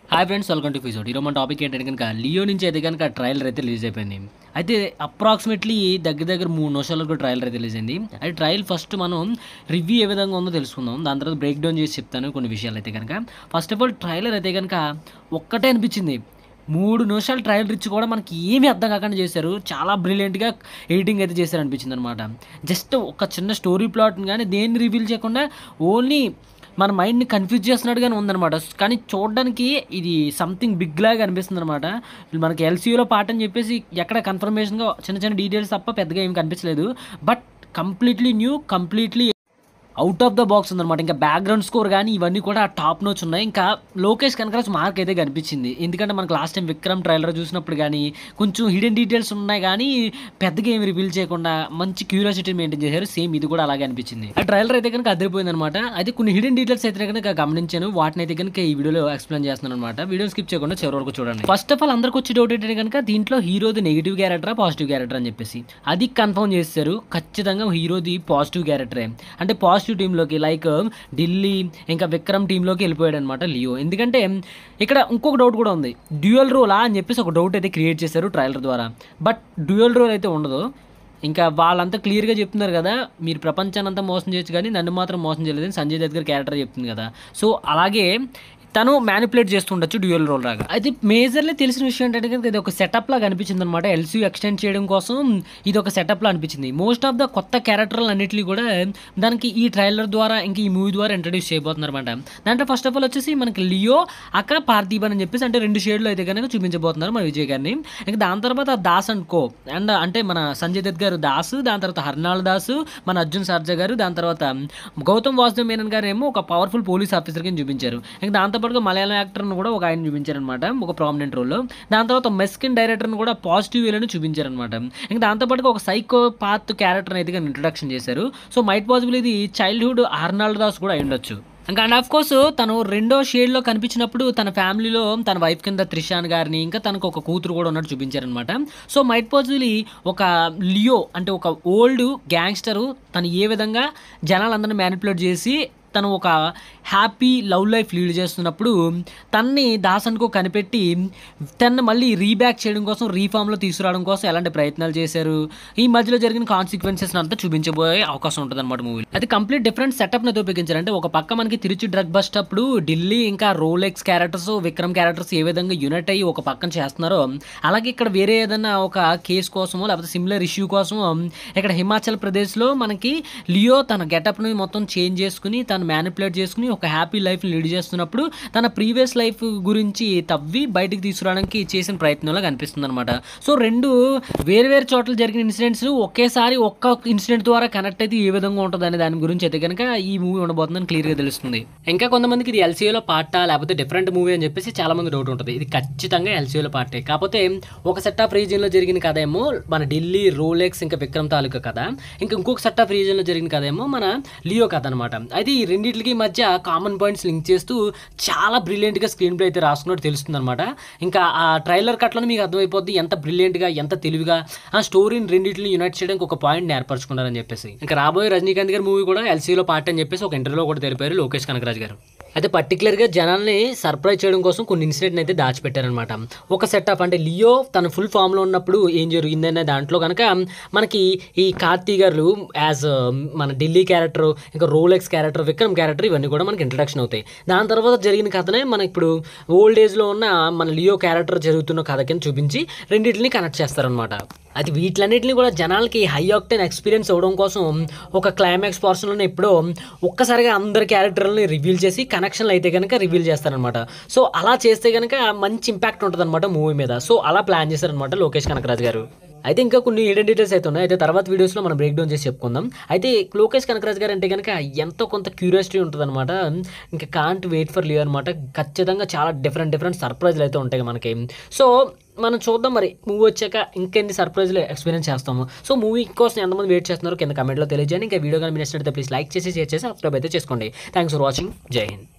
hi friends welcome to ఫిజోడ్ ఈరోజు మన టాపిక్ ఏంటంటే కనుక లియో నుంచి అయితే కనుక ట్రైలర్ అయితే రిలీజ్ అయిపోయింది అయితే అప్రాక్సిమేట్లీ దగ్గర దగ్గర మూడు నిమిషాలకు ట్రైలర్ అయితే రిలీజ్ అయింది అయితే ట్రైల్ ఫస్ట్ మనం రివ్యూ ఏ విధంగా ఉందో తెలుసుకుందాం దాని తర్వాత బ్రేక్ డౌన్ చేసి చెప్తాను కొన్ని విషయాలు అయితే కనుక ఫస్ట్ ఆఫ్ ఆల్ ట్రైలర్ అయితే కనుక ఒక్కటే అనిపించింది మూడు నిమిషాలు ట్రయల్ రిచ్ కూడా మనకి ఏమీ అర్థం కాకుండా చేశారు చాలా బ్రిలియంట్గా ఎడిటింగ్ అయితే చేశారు అనిపించింది అనమాట జస్ట్ ఒక చిన్న స్టోరీ ప్లాట్ని కానీ దేన్ని రివీల్ చేయకుండా ఓన్లీ మన మైండ్ని కన్ఫ్యూజ్ చేస్తున్నట్టుగానే ఉందన్నమాట కానీ చూడడానికి ఇది సంథింగ్ బిగ్ లాగా అనిపిస్తుంది అనమాట మనకి ఎల్సీయూలో పాట అని చెప్పేసి ఎక్కడ కన్ఫర్మేషన్గా చిన్న చిన్న డీటెయిల్స్ తప్ప పెద్దగా ఏం కనిపించలేదు but completely new completely out of the box ఉందన్నమాట ఇంకా బ్యాక్గ్రౌండ్ స్కోర్ కానీ ఇవన్నీ కూడా టాప్ నోచ్ ఉన్నాయి ఇంకా లోకేష్ కనకరాజ్ మార్క్ అయితే కనిపించింది ఎందుకంటే మనకు లాస్ట్ టైం విక్రమ్ ట్రైలర్ చూసినప్పుడు కానీ కొంచెం హిడెన్ డీటెయిల్స్ ఉన్నాయి కానీ పెద్దగా ఏమి రివీల్ చేయకుండా మంచి క్యూరియాసిటీ మెయింటైన్ చేశారు సేమ్ ఇది కూడా అలాగే అనిపించింది ఆ ట్రైలర్ అయితే కనుక అదిరిపోయింది అనమాట అయితే కొన్ని హిడెన్ డీటెయిల్స్ అయితే కనుక గమనించాను వాటిని అయితే కనుక ఈ వీడియోలో ఎక్స్ప్లెయిన్ చేస్తున్నాను అనమాట వీడియో స్కిప్ చేయకుండా చివరి వరకు చూడండి ఫస్ట్ ఆఫ్ ఆల్ అందరికి వచ్చే డౌట్ ఏంటంటే కనుక దీంట్లో హీరోది నెగిటివ్ క్యారెక్టర్ పాజిటివ్ క్యారెక్టర్ అని చెప్పేసి అది కన్ఫర్మ్ చేశారు ఖచ్చితంగా హీరోది పాజిటివ్ క్యారెక్టరే అంటే పాజిటివ్ టీంలోకి లైక్ ఢిల్లీ ఇంకా విక్రమ్ టీంలోకి వెళ్ళిపోయాడు అనమాట లియో ఎందుకంటే ఇక్కడ ఇంకొక డౌట్ కూడా ఉంది డ్యూయల్ రోలా అని చెప్పేసి ఒక డౌట్ అయితే క్రియేట్ చేశారు ట్రైలర్ ద్వారా బట్ డ్యూయల్ రోల్ అయితే ఉండదు ఇంకా వాళ్ళంతా క్లియర్గా చెప్తున్నారు కదా మీరు ప్రపంచాన్ని అంతా మోసం చేయొచ్చు కానీ నన్ను మాత్రం మోసం చేయలేదని సంజయ్ దత్ గారి క్యారెక్టర్ చెప్తుంది కదా సో అలాగే తను మ్యానిపులేట్ చేస్తుండొచ్చు డ్యూయల్ రోల్ రాగా అయితే మేజర్లీ తెలిసిన విషయం ఏంటంటే కనుక ఇది ఒక సెటప్ లాగా అనిపించింది అనమాట ఎల్సీ ఎక్స్టెండ్ చేయడం కోసం ఇది ఒక సెటప్ లా అనిపించింది మోస్ట్ ఆఫ్ ద కొత్త క్యారెక్టర్లు అన్నిటిని కూడా దానికి ఈ ట్రైలర్ ద్వారా ఇంకా ఈ మూవీ ద్వారా ఇంట్రడ్యూస్ చేయబోతున్నారు అనమాట దాంట్లో ఫస్ట్ ఆఫ్ ఆల్ వచ్చేసి మనకి లియో అక్క పార్థిబన్ అని చెప్పేసి అంటే రెండు షేడ్లో అయితే కనుక చూపించబోతున్నారు మన విజయ్ గారిని ఇంకా దాని తర్వాత దాస్ అండ్ కో అండ్ అంటే మన సంజయ్ దత్ గారు దాస్ దాని తర్వాత హర్నాల్ దాస్ మన అర్జున్ సర్జా గారు దాని తర్వాత గౌతమ్ వాసుదేవ్ మేనన్ గారు ఏమో ఒక పవర్ఫుల్ పోలీస్ ఆఫీసర్ కింద చూపించారు ఇంకా దాంతోపాటుగా మలయాళం యాక్టర్ను కూడా ఒక ఆయన చూపించారనమాట ఒక ప్రామినెంట్ రోల్లో దాని తర్వాత మెస్కిన్ డైరెక్టర్ని కూడా పాజిటివ్ వేలను చూపించారనమాట ఇంకా దాంతోపాటుగా ఒక సైకో పాత్ క్యారెక్టర్ అయితే ఇంట్రడక్షన్ చేశారు సో మైట్ పాసిబుల్ ఇది చైల్డ్హుడ్ ఆర్నాల్డ్ దాస్ కూడా అయి ఉండొచ్చు ఇంకా అండ్ ఆఫ్ కోర్స్ తను రెండో షేడ్లో కనిపించినప్పుడు తన ఫ్యామిలీలో తన వైఫ్ కింద త్రిషాన్ గారిని ఇంకా తనకు ఒక కూతురు కూడా ఉన్నట్టు చూపించారనమాట సో మైట్ పాజిబుల్లీ ఒక లియో అంటే ఒక ఓల్డ్ గ్యాంగ్స్టరు తను ఏ విధంగా జనాలందరినీ మ్యానిపులేట్ చేసి తను ఒక హ్యాపీ లవ్ లైఫ్ లీడ్ చేస్తున్నప్పుడు తన్ని దాసన్కో కనిపెట్టి తను మళ్ళీ రీబ్యాక్ చేయడం కోసం రీఫామ్లో తీసుకురావడం కోసం ఎలాంటి ప్రయత్నాలు చేశారు ఈ మధ్యలో జరిగిన కాన్సిక్వెన్సెస్ అంతా చూపించబోయే అవకాశం ఉంటుంది అనమాట మూవీ అది కంప్లీట్ డిఫరెంట్ సెటప్ని ఉపయోగించారు అంటే ఒక పక్క మనకి తిరుచి డ్రగ్ బస్ట్ అప్పుడు ఢిల్లీ ఇంకా రోలెక్స్ క్యారెక్టర్స్ విక్రమ్ క్యారెక్టర్స్ ఏ విధంగా యూనిట్ అయ్యి ఒక పక్కన చేస్తున్నారో అలాగే ఇక్కడ వేరే ఏదైనా ఒక కేసు కోసమో లేకపోతే సిమిలర్ ఇష్యూ కోసమో ఇక్కడ హిమాచల్ ప్రదేశ్లో మనకి లియో తన గెటప్ని మొత్తం చేంజ్ చేసుకుని తను మ్యానిపులేట్ చేసుకుని ఒక హ్యాపీ లైఫ్ లీడ్ చేస్తున్నప్పుడు తన ప్రీవియస్ లైఫ్ గురించి తవ్వి బయటికి తీసుకురావడానికి చేసిన ప్రయత్నంలో కనిపిస్తుంది అనమాట సో రెండు వేరు వేరు చోట్ల జరిగిన ఇన్సిడెంట్స్ ఒకేసారి ఒక్క ఇన్సిడెంట్ ద్వారా కనెక్ట్ అయితే ఏ విధంగా ఉంటుంది అనే దాని గురించి అయితే కనుక ఈ మూవీ ఉండబోతుందని క్లియర్గా తెలుస్తుంది ఇంకా కొంతమందికి ఇది ఎల్సీఓలో పార్టా లేకపోతే డిఫరెంట్ మూవీ అని చెప్పేసి చాలా మంది డౌట్ ఉంటుంది ఇది ఖచ్చితంగా ఎల్సీఓలో పార్టే కాకపోతే ఒక సెట్ ఆఫ్ రీజియన్లో జరిగిన కథ ఏమో మన ఢిల్లీ రోలెక్స్ ఇంకా విక్రమ్ తాలూకా కథ ఇంకా ఇంకొక సెట్ ఆఫ్ రీజియన్లో జరిగిన కథ ఏమో మన లియో కథ అనమాట అయితే ఈ రెండింటికి మధ్య కామన్ పాయింట్స్ లింక్ చేస్తూ చాలా బ్రిలియంట్గా స్క్రీన్ ప్లే అయితే రాసుకున్నట్టు తెలుస్తుంది అనమాట ఇంకా ఆ ట్రైలర్ కట్లను మీకు అర్థమైపోద్ది ఎంత బ్రిలియంట్గా ఎంత తెలివిగా ఆ స్టోరీని రెండింటిని యునైట్ చేయడానికి ఒక పాయింట్ ఏర్పరచుకున్నారని చెప్పేసి ఇంకా రాబోయే రజనీకాంత్ గారి మూవీ కూడా ఎల్సీలో పార్ట్ అని చెప్పేసి ఒక ఇంటర్వ్యూలో కూడా తెలిపారు లోకేష్ కనకరాజ్ గారు అయితే పర్టికులర్గా జనాల్ని సర్ప్రైజ్ చేయడం కోసం కొన్ని ఇన్సిడెంట్ అయితే దాచిపెట్టారనమాట ఒక సెటప్ అంటే లియో తన ఫుల్ ఫామ్లో ఉన్నప్పుడు ఏం జరిగిందనే దాంట్లో కనుక మనకి ఈ కార్తీ గారు యాజ్ మన ఢిల్లీ క్యారెక్టర్ ఇంకా రోలెక్స్ క్యారెక్టర్ విక్రమ్ క్యారెక్టర్ ఇవన్నీ కూడా మనకి ఇంట్రడక్షన్ అవుతాయి దాని తర్వాత జరిగిన కథనే మన ఇప్పుడు ఓల్డ్ ఏజ్లో ఉన్న మన లియో క్యారెక్టర్ జరుగుతున్న కథ కింద చూపించి రెండింటిని కనెక్ట్ చేస్తారనమాట అది వీటిలన్నింటినీ కూడా జనాలకి హై ఆక్టెన్ ఎక్స్పీరియన్స్ అవ్వడం కోసం ఒక క్లైమాక్స్ పోర్షన్లోనే ఎప్పుడో ఒక్కసారిగా అందరి క్యారెక్టర్లని రివీల్ చేసి కనెక్షన్లు అయితే కనుక రివీల్ చేస్తారనమాట సో అలా చేస్తే కనుక మంచి ఇంపాక్ట్ ఉంటుంది అనమాట మూవీ మీద సో అలా ప్లాన్ చేశారనమాట లోకేష్ కనకరాజ్ గారు అయితే ఇంకా కొన్ని హిడెన్ డీటెయిల్స్ అయితే ఉన్నాయి అయితే తర్వాత వీడియోస్లో మనం బ్రేక్ డౌన్ చేసి చెప్పుకుందాం అయితే లోకేష్ కనకరాజ్ గారు అంటే కనుక ఎంతో కొంత క్యూరియాసిటీ ఉంటుంది అనమాట ఇంకా కాంట్ వెయిట్ ఫర్ లియో అనమాట ఖచ్చితంగా చాలా డిఫరెంట్ డిఫరెంట్ సర్ప్రైజ్లు అయితే ఉంటాయి మనకి సో మనం చూద్దాం మరి మూవీ వచ్చాక ఇంకెన్ని సర్ప్రైజ్లు ఎక్స్పీరియన్స్ చేస్తాము సో మూవీ కోసం ఎంతమంది వెయిట్ చేస్తున్నారు కింద కమెంట్లో తెలియజేయండి ఇంకా వీడియో కానీ మీరు నచ్చినట్లయితే ప్లీజ్ లైక్ చేసి షేర్ చేసి సబ్స్క్రైబ్ అయితే చేసుకోండి థ్యాంక్స్ ఫర్ వాచింగ్ జై హింద్